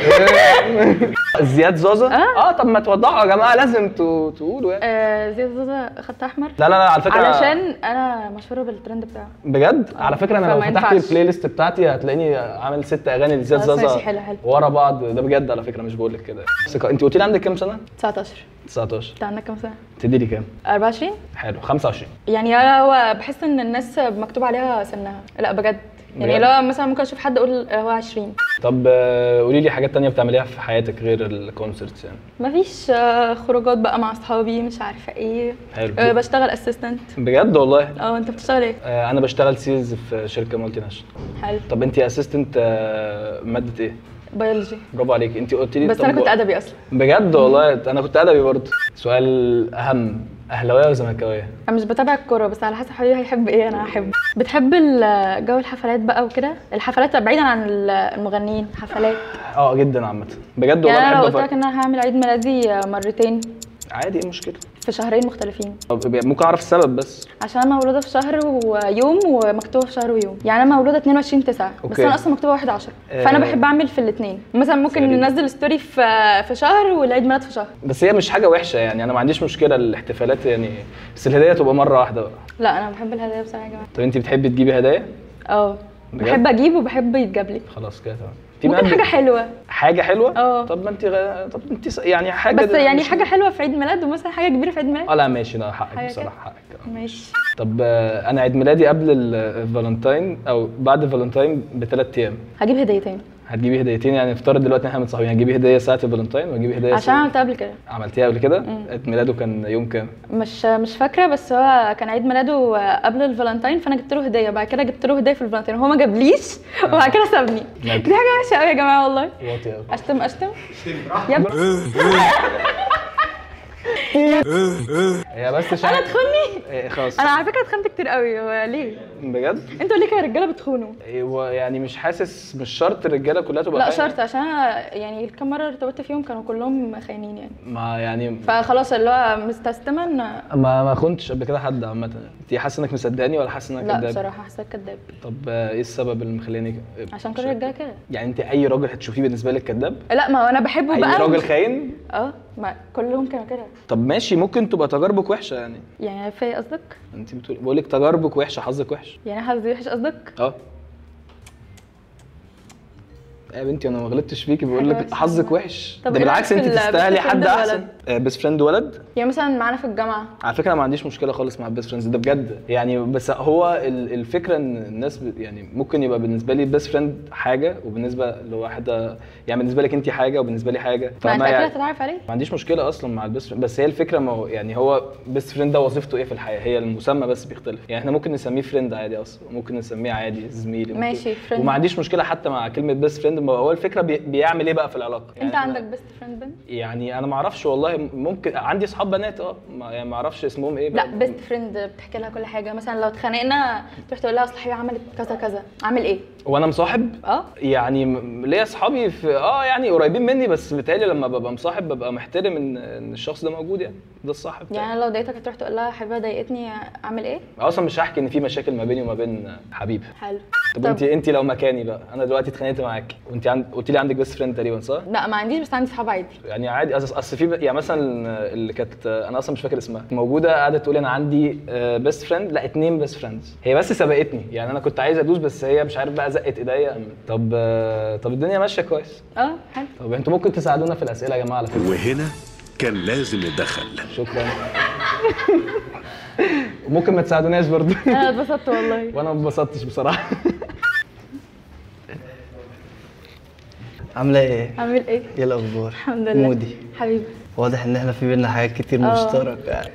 زياد زازا آه. اه طب ما توضحوا يا جماعه لازم ت- تقولوا يعني آه زياد زازا خط احمر لا لا لا على فكره علشان انا مشهوره بالترند بتاعه بجد على فكره انا لو فما فتحت ينفعش. البلاي ليست بتاعتي هتلاقيني عامل ست اغاني لزياد خلاص زازا ماشي، حلو، حلو. ورا بعض ده بجد على فكره مش بقول لك كده بس ك- انت قلت لي عندك كام سنه 19 19 انت عندك كام سنه تدي لي كام 24 حلو 25 يعني انا هو بحس ان الناس مكتوب عليها سنها لا بجد يعني بجد؟ لو مثلا ممكن اشوف حد اقول هو 20 طب آه، قولي لي حاجات تانية بتعمليها في حياتك غير الكونسرتس يعني مفيش آه، خروجات بقى مع اصحابي مش عارفه ايه حلو آه، بشتغل اسيستنت بجد والله اه انت بتشتغل ايه آه، انا بشتغل سيلز في شركه مالتي ناشونال حلو طب انت اسيستنت ماده ايه بيولوجي برافو عليك انت قلت لي بس طب انا كنت و- ادبي اصلا بجد والله انا كنت ادبي برضه سؤال اهم اهلاويه ولا زملكاويه انا مش بتابع الكوره بس على حسب حبيبي هيحب ايه انا هحب بتحب ال- جو الحفلات بقى وكده الحفلات بعيدا عن ال- المغنيين حفلات اه جدا عامه بجد والله يعني انا لو بحب قلت لك أفرق. ان انا هعمل عيد ميلادي مرتين عادي ايه المشكله في شهرين مختلفين طب ممكن اعرف السبب بس عشان انا مولوده في شهر ويوم ومكتوبه في شهر ويوم يعني انا مولوده 22 9 بس أوكي. انا اصلا مكتوبه 1 10 آه. فانا بحب اعمل في الاثنين مثلا ممكن غريب. ننزل ستوري في في شهر والعيد ميلاد في شهر بس هي مش حاجه وحشه يعني انا ما عنديش مشكله الاحتفالات يعني بس الهديه تبقى مره واحده بقى لا انا بحب الهدايا بصراحه يا جماعه طب انت بتحبي تجيبي هدايا اه بجد؟ بحب اجيب وبحب يتجاب لي خلاص كده تمام في ممكن بنات حاجه بت- حلوه حاجه حلوه اه. طب ما انت غ... طب انت س- يعني حاجه بس ده يعني مش- حاجه حلوه في عيد ميلاد ومثلا حاجه كبيره في عيد ميلاد اه لا ماشي لا حقك حاجة بصراحه حقك ماشي طب آه، انا عيد ميلادي قبل ال- الفالنتاين او بعد الفالنتاين بثلاث ايام هجيب هديتين هتجيبي هديتين يعني افترض دلوقتي ان احنا متصاحبين هتجيبي هديه ساعه الفالنتاين وهجيبي هديه عشان ساعة... عملتها قبل كده عملتيها قبل كده عيد ميلاده كان يوم كام مش مش فاكره بس هو كان عيد ميلاده قبل الفالنتين فانا جبت له هديه بعد كده جبت له هديه في الفالنتين هو ما جابليش وبعد كده سابني نعم. دي حاجه وحشه قوي يا جماعه والله واطي قوي اشتم اشتم يا ابني هي بس شا... انا تخوني إيه خلاص انا على فكره اتخنت كتير قوي هو ليه بجد انتوا ليه كرجاله بتخونوا إيه هو يعني مش حاسس مش شرط الرجاله كلها تبقى لا خاينة. شرط عشان انا يعني الكام مره ارتبطت فيهم كانوا كلهم خاينين يعني ما يعني فخلاص اللي هو مستسلمه ان ما ما خنتش قبل كده حد عامه انت حاسه انك مصدقاني ولا حاسه انك لا كداب بصراحه حاساك كداب طب آه، ايه السبب اللي مخليني عشان كل الرجاله كده يعني انت اي راجل هتشوفيه بالنسبه لك كداب لا ما هو انا بحبه اي بقى راجل خاين اه ما كلهم كانوا كده طب ماشي ممكن تبقى تجاربك وحشه يعني يعني في قصدك انت بتقول بقول لك تجاربك وحشه حظك وحش يعني حظي وحش قصدك اه يا بنتي انا ما غلطتش فيكي بقول حاجة لك وحشة حظك والله. وحش طب ده إيه بالعكس رأيك انت في ال- تستاهلي best friend حد ده احسن ولد؟ بيست فريند ولد يعني مثلا معانا في الجامعه على فكره انا ما عنديش مشكله خالص مع البيست فريندز ده بجد يعني بس هو ال- الفكره ان الناس ب- يعني ممكن يبقى بالنسبه لي البيست فريند حاجه وبالنسبه لواحده يعني بالنسبه لك انت حاجه وبالنسبه لي حاجه ما انت فاهمة كده يعني هتتعرف عليه ما عنديش مشكله اصلا مع البيست فريند بس هي الفكره ما هو يعني هو بيست فريند ده وظيفته ايه في الحياه هي المسمى بس بيختلف يعني احنا ممكن نسميه فريند عادي اصلا ممكن نسميه عادي زميلي ممكن- ماشي، friend. وما عنديش مشكله حتى مع كلمه بيست فريند هو الفكره بي- بيعمل ايه بقى في العلاقه يعني انت إحنا- عندك بيست فريند بنت يعني انا ما اعرفش والله ممكن عندي اصحاب بنات اه ما- يعني ما اعرفش اسمهم ايه لا بقى. بيست فريند بتحكي لها كل حاجه مثلا لو اتخانقنا تروح تقول لها اصل حبيبي عملت كذا كذا عامل ايه وانا مصاحب اه يعني م- ليا اصحابي في اه يعني قريبين مني بس بيتهيألي لما ببقى مصاحب ببقى محترم ان ان الشخص ده موجود يعني ده الصح بتاعي يعني أنا لو ضايقتك هتروح تقول لها حبيبه ضايقتني اعمل ايه اصلا مش هحكي ان في مشاكل ما بيني وما بين حبيبي حلو طب انت انت لو مكاني بقى انا دلوقتي اتخانقت معاك وانت عند... قلت لي عندك بيست فريند تقريبا صح؟ لا ما عنديش بس عندي صحاب عادي يعني عادي اصل اصل في يعني مثلا اللي كانت انا اصلا مش فاكر اسمها موجوده قاعده تقول انا عندي بيست فريند لا اتنين بيست فريندز هي بس سبقتني يعني انا كنت عايز ادوس بس هي مش عارف بقى زقت ايديا طب آه، طب الدنيا ماشيه كويس اه حلو طب انتوا ممكن تساعدونا في الاسئله يا جماعه على فكره وهنا كان لازم نتدخل شكرا ممكن ما تساعدوناش برضه انا اتبسطت والله وانا ما اتبسطتش بصراحه عامله ايه؟ عامل ايه ايه الاخبار؟ الحمد لله مودي حبيبي واضح ان احنا في بينا حاجات كتير اه. مشتركه يعني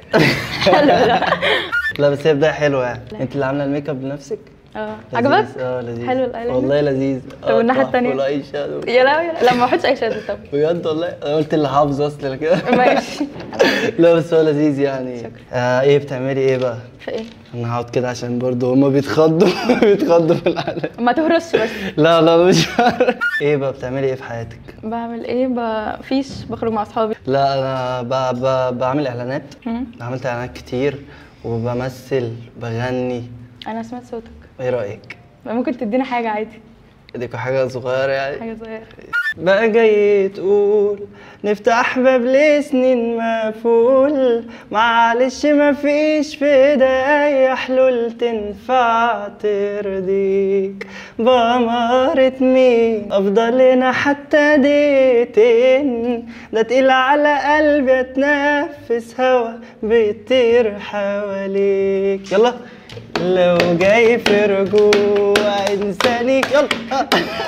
لا بس هي بدايه حلوه يعني انت اللي عامله الميك اب بنفسك؟ اه لذيذ. عجبك اه لذيذ حلو الايلاينر والله لذيذ طب والناحية التانية؟ والاي شادو يا لا يا لا لا ما احطش اي شادو طب بجد والله انا قلت اللي حافظ اصلا كده ماشي لا بس هو لذيذ يعني شكرا. آه ايه بتعملي ايه بقى؟ في ايه انا هقعد كده عشان برضه هما بيتخضوا بيتخضوا في الحلقه ما تهرسش بس لا لا مش عارف. ايه بقى بتعملي ايه في حياتك؟ بعمل ايه مفيش بخرج مع اصحابي لا انا ب... ب... بعمل اعلانات مم. عملت اعلانات كتير وبمثل بغني انا سمعت صوتك ايه رايك؟ ممكن تدينا حاجه عادي ديكوا حاجه صغيره يعني حاجه صغيره بقى جاي تقول نفتح باب لسنين مقفول معلش مفيش في ايديا حلول تنفع ترضيك بأمارة مين افضل لنا حتى دقيقتين ده تقيل على قلبي اتنفس هوا بيطير حواليك يلا لو جاي في رجوع انسانيك يلا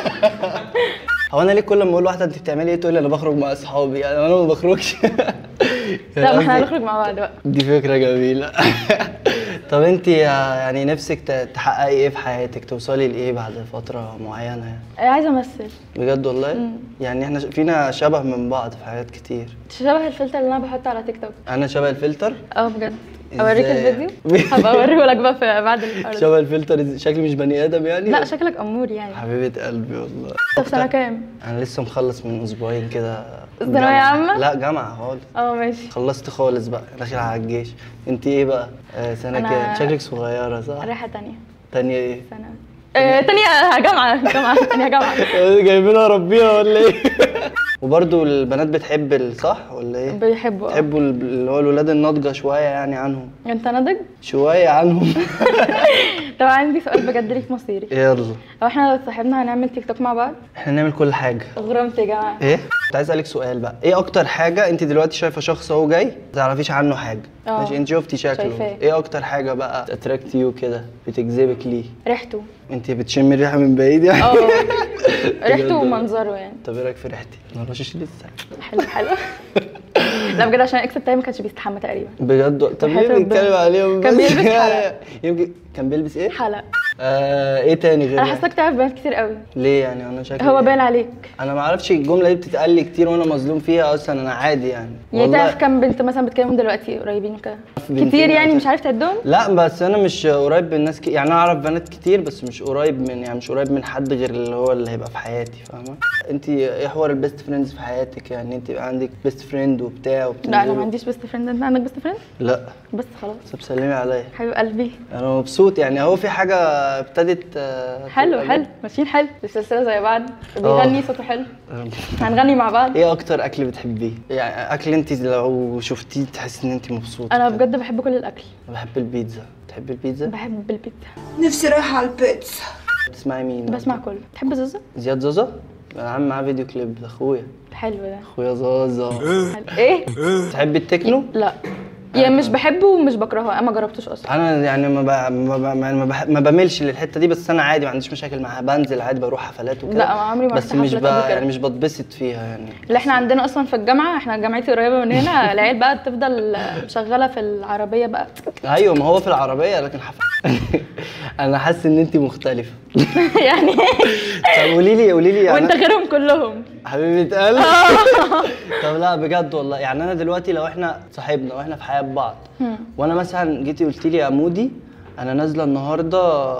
هو انا ليه كل ما اقول واحده انت بتعملي ايه تقول لي انا بخرج مع اصحابي يعني انا ما بخرجش لا ما احنا قصدي- هنخرج مع بعض بقى دي فكره جميله طب انت يعني نفسك ت- تحققي ايه في حياتك توصلي لايه بعد فتره معينه يعني عايزه امثل بجد والله يعني احنا ش- فينا شبه من بعض في حاجات كتير شبه الفلتر اللي انا بحطه على تيك توك انا شبه الفلتر اه بجد اوريك إزاي؟ الفيديو هبقى اوريه لك بقى في بعد الحوار ده. شبه الفلتر إز- شكلي مش بني ادم يعني لا شكلك امور يعني حبيبه قلبي والله طب سنه كام انا لسه مخلص من اسبوعين كده ثانوية جامعة. عامة؟ لا جامعه خالص اه ماشي خلصت خالص بقى داخل على الجيش انت ايه بقى آه سنه أنا- كام شكلك صغيره صح رايحه تانية تانية ايه سنه آه، تانية جامعة جامعة تانية جامعة جايبينها ربيها ولا ايه وبرضو البنات بتحب الصح ولا ايه بيحبوا اه بتحبوا ال- اللي هو الولاد الناضجه شويه يعني عنهم انت ناضج؟ شويه عنهم طب عندي سؤال بجد ليك مصيري يلا هو احنا لو اتصاحبنا هنعمل تيك توك مع بعض؟ احنا نعمل كل حاجه غرمت يا جماعة ايه كنت عايز اسالك سؤال بقى ايه اكتر حاجه انت دلوقتي شايفه شخص اهو جاي ما تعرفيش عنه حاجه اه. ماشي انت شفتي شكله شايفاه. ايه اكتر حاجه بقى اتراكت يو كده بتجذبك ليه ريحته انت بتشمي الريحه من بعيد يعني اه بجد ريحته والله. ومنظره يعني طب ايه رايك في ريحتي ما رشش لسه حلو حلو لا بجد عشان الاكس بتاعي ما كانش بيستحمى تقريبا بجد طب وحياة ليه ربنا. بنتكلم عليهم كان بس؟ بيلبس حلق. يمكن كان بيلبس ايه حلق آه ايه تاني غير انا يعني؟ حاساك تعرف بنات كتير قوي ليه يعني انا شكلي هو إيه؟ باين عليك انا ما اعرفش الجمله دي بتتقال لي كتير وانا مظلوم فيها اصلا انا عادي يعني يعني تعرف كم بنت مثلا بتكلمهم دلوقتي قريبين كده بنتين كتير أو يعني تلاتة. مش عارف تعدهم لا بس انا مش قريب من ناس ك... يعني انا اعرف بنات كتير بس مش قريب من يعني مش قريب من حد غير اللي هو اللي هيبقى في حياتي فاهمه انت ايه حوار البيست فريندز في حياتك يعني انت يبقى عندك بيست فريند وبتاع لا انا وبتنزلوا- ما عنديش بيست فريند انت عندك بيست فريند لا بس خلاص بس بسلمي عليا حبيب قلبي انا مبسوط يعني هو في حاجه ابتدت آه، حلو تبقى حلو ماشيين حلو السلسله زي بعض بيغني صوته حلو جد. هنغني مع بعض ايه اكتر اكل بتحبيه يعني اكل انت لو شفتيه تحس ان انت مبسوطه انا كده. بجد بحب كل الاكل أنا بحب البيتزا بتحبي البيتزا بحب البيتزا نفسي رايحة على البيتزا بتسمعي مين بسمع كله تحب زوزو زياد زوزة انا عامل معاه فيديو كليب ده اخويا حلو ده اخويا زازا ايه تحب التكنو لا يعني مش بحبه ومش بكرهه انا ما جربتوش اصلا انا يعني ما ب... ما, ب... ما, بح... ما بميلش للحته دي بس انا عادي ما عنديش مشاكل معاها بنزل عادي بروح حفلات وكده لا، عمري ما بس رحت مش ب... حفلات قبل كده. يعني مش بتبسط فيها يعني اللي احنا عندنا اصلا في الجامعه احنا جامعتي قريبه من هنا العيال بقى تفضل شغاله في العربيه بقى ايوه ما هو في العربيه لكن حف... انا حاسس ان انت مختلفه يعني طب قولي لي قولي لي يعني وانت غيرهم كلهم حبيبه قلبي طب لا بجد والله يعني انا دلوقتي لو احنا صاحبنا واحنا في حياه بعض وانا مثلا جيتي قلت لي يا مودي انا نازله النهارده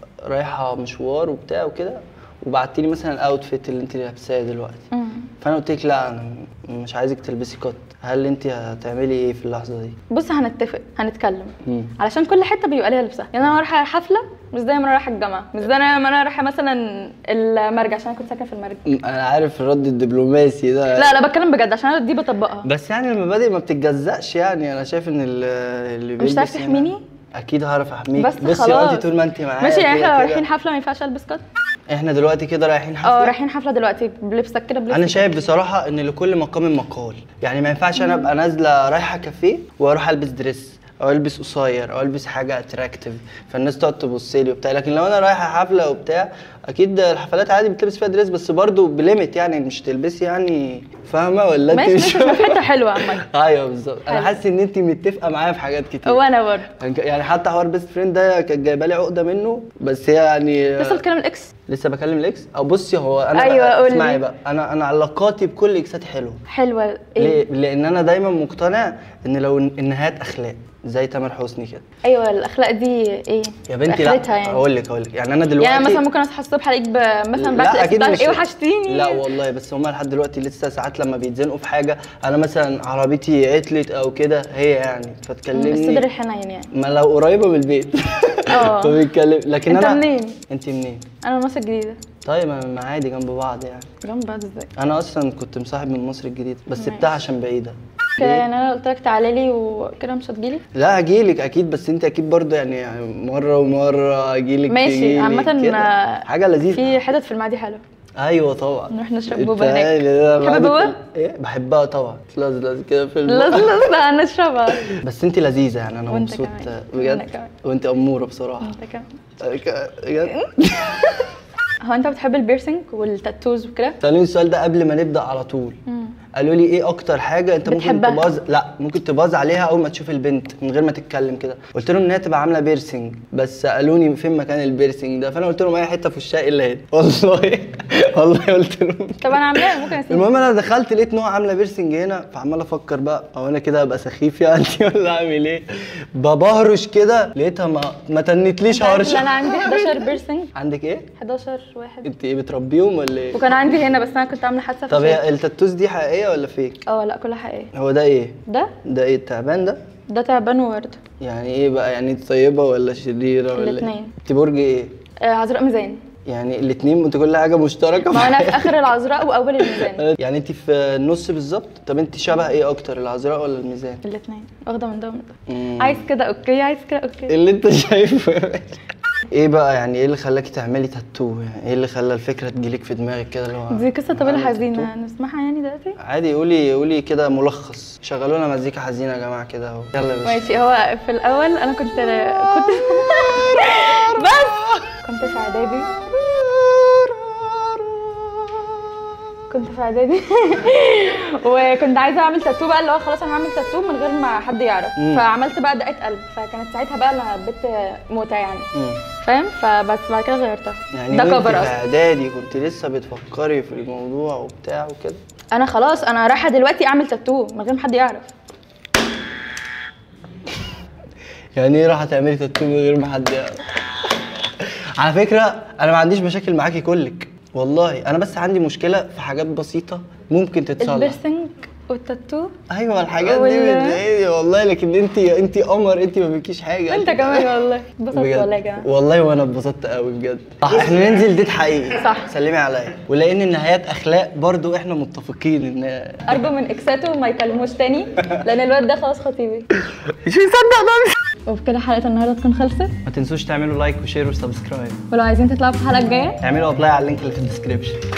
رايحه مشوار وبتاع وكده وبعت لي مثلا الاوتفيت اللي انت لابساه دلوقتي فانا قلت لك لا انا مش عايزك تلبسي كات هل انت هتعملي ايه في اللحظه دي بص هنتفق هنتكلم مم. علشان كل حته بيبقى ليها لبسها يعني انا رايحه حفله مش زي ما انا رايحه الجامعه مش زي ما انا رايحه مثلا المرج عشان انا كنت ساكنه في المرج انا عارف الرد الدبلوماسي ده لا لا بتكلم بجد عشان انا دي بطبقها بس يعني المبادئ ما بتتجزأش يعني انا شايف ان ال- اللي مش هتعرف بيلبس هنا- تحميني؟ اكيد هعرف احميك بس بصي خلاص انت طول ما انت معايا ماشي يعني كده احنا لو كده. رايحين حفله ما ينفعش البس كات احنا دلوقتي كده رايحين حفله اه رايحين حفله دلوقتي بلبسك كده بلبسك انا شايف بصراحه ان لكل مقام مقال يعني ما ينفعش انا ابقى نازله رايحه كافيه واروح البس دريس او البس قصير او البس حاجه اتراكتيف فالناس تقعد تبص لي وبتاع لكن لو انا رايحه حفله وبتاع اكيد الحفلات عادي بتلبس فيها دريس بس برضو بليميت يعني مش تلبسي يعني فاهمه ولا انت ماشي مش ماشي في حته حلوه عامه ايوه بالظبط انا حلو. حاسس ان انت متفقه معايا في حاجات كتير وانا برضه يعني حتى حوار بيست فريند ده كانت جايبه لي عقده منه بس هي يعني لسه بتكلم الاكس لسه بكلم الاكس او بصي هو انا أيوة، بقى قولي. اسمعي بقى انا انا علاقاتي بكل اكسات حلوه حلوه ليه؟ ايه لان انا دايما مقتنع ان لو النهايات اخلاق زي تامر حسني كده ايوه الاخلاق دي ايه يا بنتي آخرتها لا يعني اقول لك اقول لك يعني انا دلوقتي يعني مثلا ممكن اصحى الصبح الاقيك ب- مثلا بعت لا لك اكيد بتاعك مش ايه وحشتيني لا والله بس هما لحد دلوقتي لسه ساعات لما بيتزنقوا في حاجه انا مثلا عربيتي عطلت او كده هي يعني الصدر فتكلمني الحنين يعني ما لو قريبه من البيت اه. فبيتكلم لكن انت انا منين؟ انت منين انا من مصر الجديده طيب ما ما عادي جنب بعض يعني جنب بعض ازاي انا اصلا كنت مصاحب من مصر الجديدة بس ماشي. سبتها عشان بعيده كده يعني انا قلت لك تعالى لي وكده مش هتجيلي لا هجيلك اكيد بس انت اكيد برضه يعني يعني مره ومره اجيلك ماشي تجيلي عامة كده. آه، حاجه لذيذه في حتت في المعادي حلوه ايوه طبعا نروح نشرب انت بوبا هناك. عارف ده تحب بعد بوبا؟ كل- ايه بحبها طبعا لزلز كده في لا البق. لا لا انا اشربها بس انت لذيذه يعني انا وانت مبسوط كمان. وانا بجد كمان. وانت اموره بصراحه انت كمان بجد هو انت بتحب البيرسينج والتاتوز وكده سألوني السؤال ده قبل ما نبدا على طول قالوا لي ايه اكتر حاجه انت ممكن بتحبها؟ تباظ لا ممكن تباظ عليها اول ما تشوف البنت من غير ما تتكلم كده قلت لهم ان هي تبقى عامله بيرسينج بس سالوني فين مكان البيرسينج ده فانا قلت لهم اي حته في الشقه الا هنا والله والله قلت لهم طب انا عاملاها ممكن اسيب المهم انا دخلت لقيت نوع عامله بيرسينج هنا فعمال افكر بقى هو انا كده ابقى سخيف يعني ولا اعمل ايه ببهرش كده لقيتها ما ما تنتليش عارف هرش ان انا عندي 11 بيرسينج عندك ايه 11 واحد انت ايه بتربيهم ولا ايه وكان عندي هنا بس انا كنت عامله حادثه طب فشلت. هي التاتوز دي حقيقيه ولا فيك اه لا كلها حقيقيه هو ده ايه ده ده ايه التعبان ده ده تعبان وورد يعني ايه بقى يعني انت طيبه ولا شريره ولا الاتنين. ايه انت برج ايه آه عذراء ميزان يعني الاثنين انت كل حاجه مشتركه ما انا في اخر العذراء واول الميزان يعني انت في النص بالظبط طب انت شبه ايه اكتر العذراء ولا الميزان الاثنين واخده من ده ومن ده مم. عايز كده اوكي عايز كده اوكي اللي انت شايفه يا باشا. ايه بقى يعني ايه اللي خلاكي تعملي تاتو يعني ايه اللي خلى الفكره تجيلك في دماغك كده اللي هو دي قصه طويله أعمل حزينه تاتو؟ نسمعها يعني دلوقتي عادي قولي قولي كده ملخص شغلوا لنا مزيكا حزينه يا جماعه كده اهو يلا يا باشا ماشي هو في الاول انا كنت كنت بس كنت في اعدادي كنت في اعدادي وكنت عايزه اعمل تاتو بقى اللي هو خلاص انا هعمل تاتو من غير ما حد يعرف مم. فعملت بقى دقه قلب فكانت ساعتها بقى انا بنت موتة يعني مم. فاهم فبس بعد كده غيرتها يعني ده وانت كفر في اصلا اعدادي كنت لسه بتفكري في الموضوع وبتاع وكده انا خلاص انا رايحه دلوقتي اعمل تاتو من غير ما حد يعرف يعني ايه راح تعملي تاتو من غير ما حد يعرف على فكره انا ما عنديش مشاكل معاكي كلك والله انا بس عندي مشكله في حاجات بسيطه ممكن تتصلح البيرسينج والتاتو ايوه الحاجات دي وال- بتضايقني والله لكن انت انت قمر انت ما بكيش حاجه انت كمان والله اتبسطت بجد والله يا جماعه والله وانا اتبسطت قوي بجد صح احنا ننزل ديت حقيقي صح. سلمي عليا ولان النهايات اخلاق برضو احنا متفقين ان ارجو من اكساته ما يكلموش تاني لان الواد ده خلاص خطيبي مش مصدق ده وبكده حلقه النهارده تكون خلصت ما تنسوش تعملوا لايك وشير وسبسكرايب ولو عايزين تطلعوا في الحلقه الجايه اعملوا ابلاي على اللينك اللي في الديسكربشن